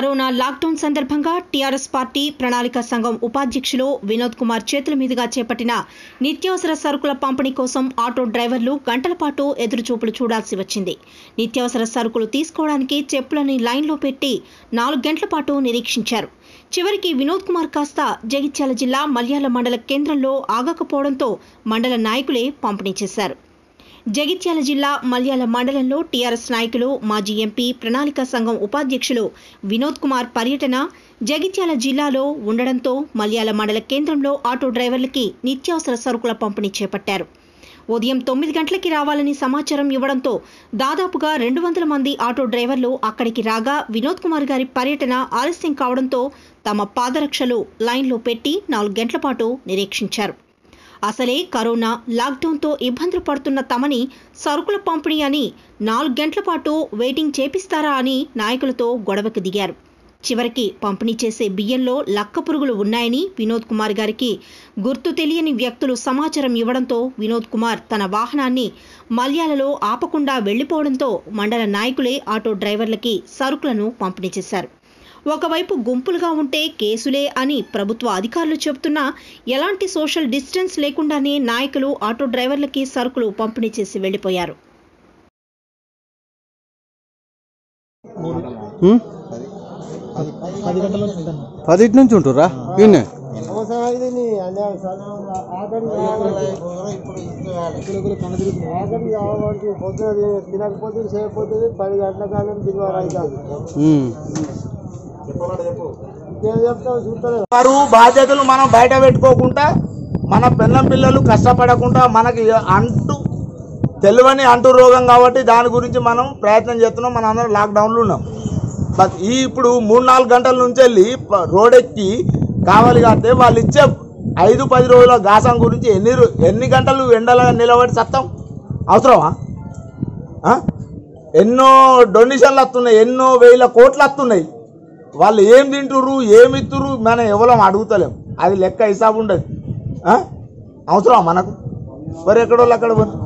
Corona lockdown సందర్భంగా TRS party ప్రణాళిక సంఘం ఉపాధ్యక్షులు వినోద్ కుమార్ చేతుల మీదుగా చేపట్టిన నిత్యావసర సరుకుల పంపిణీ కోసం ఆటో డ్రైవర్లు గంటల పాటు ఎదురుచూపులు చూడాల్సి వచ్చింది నిత్యావసర సరుకులు తీసుకోవడానికి చెప్పులని లైన్లో పెట్టి నాలుగు గంటల పాటు నిరీక్షించారు చివరికి వినోద్ కుమార్ కాస్త జగిత్యాల జిల్లా మల్యాల మండల కేంద్రంలో ఆగకపోవడంతో మండల నాయకులే పంపిణీ చేశారు జగిత్యాల జిల్లా మల్యాల మండలంలో టీఆర్ఎస్ నాయకులు మాజీ ఎంపీ ప్రణాళిక సంఘం ఉపాధ్యక్షులు వినోద్ కుమార్ పర్యటన జగిత్యాల జిల్లాలో ఉండడంతో మల్యాల మండల కేంద్రంలో ఆటో డ్రైవర్లకి నిత్యావసర సరుకుల పంపిణీ చేపట్టారు ఉదయం తొమ్మిది గంటలకి రావాలని సమాచారం ఇవ్వడంతో దాదాపుగా రెండు వందల మంది ఆటో డ్రైవర్లు అక్కడికి రాగా వినోద్ కుమార్ గారి పర్యటన ఆలస్యం కావడంతో తమ పాదరక్షలు లైన్లో పెట్టి నాలుగు గంటల పాటు నిరీక్షించారు అసలే కరోనా లాక్డౌన్తో ఇబ్బందులు పడుతున్న తమని సరుకుల పంపిణీ అని నాలుగు గంటల పాటు వెయిటింగ్ చేపిస్తారా అని నాయకులతో గొడవకు దిగారు చివరికి పంపిణీ చేసే బియ్యంలో లక్క పురుగులు ఉన్నాయని వినోద్ కుమార్ గారికి గుర్తు తెలియని వ్యక్తులు సమాచారం ఇవ్వడంతో వినోద్ కుమార్ తన వాహనాన్ని మల్యాలలో ఆపకుండా వెళ్లిపోవడంతో మండల నాయకులే ఆటో డ్రైవర్లకి సరుకులను పంపిణీ చేశారు ఒకవైపు గుంపులుగా ఉంటే కేసులే అని ప్రభుత్వ అధికారులు చెబుతున్నా ఎలాంటి సోషల్ డిస్టెన్స్ లేకుండానే నాయకులు ఆటో డ్రైవర్లకి సరుకులు పంపిణీ చేసి వెళ్లిపోయారు ఉం? పదిటి నుంచి ఉంటురా ఈయన తినకపోతే చేయకపోతే పది గంటల కాలం దిగువారు అవుతారు ఉం. ఏం చెప్తావు చూస్తలే వారు బాధ్యతలు మనం బయట పెట్టుకోకుండా మన పిల్లం పిల్లలు కష్టపడకుండా మనకి అంటూ తెలియని అంటు రోగం కాబట్టి దాని గురించి మనం ప్రయత్నం చేస్తున్నాం మనం అందరం లాక్డౌన్లో ఉన్నాం బట్ ఈ ఇప్పుడు మూడు నాలుగు గంటల నుంచి వెళ్ళి ప- రోడ్ ఎక్కి కావాలి కాస్తే వాళ్ళు ఇచ్చే ఐదు పది రోజుల గాసం గురించి ఎన్ని రో- ఎన్ని గంటలు ఎండలో నిలబడి సత్తాం అవసరమా ఆ? ఎన్నో డొనేషన్లు వస్తున్నాయి ఎన్నో వేల కోట్లు వస్తున్నాయి వాళ్ళు ఏం తింటుర్రు ఏమి ఇస్తుర్రు మనం ఎవరం అడుగుతలేం అది లెక్క హిసాబు ఉండదు ఆ? అవసరం మనకు మరి ఎక్కడోళ్ళు అక్కడ పోనీ.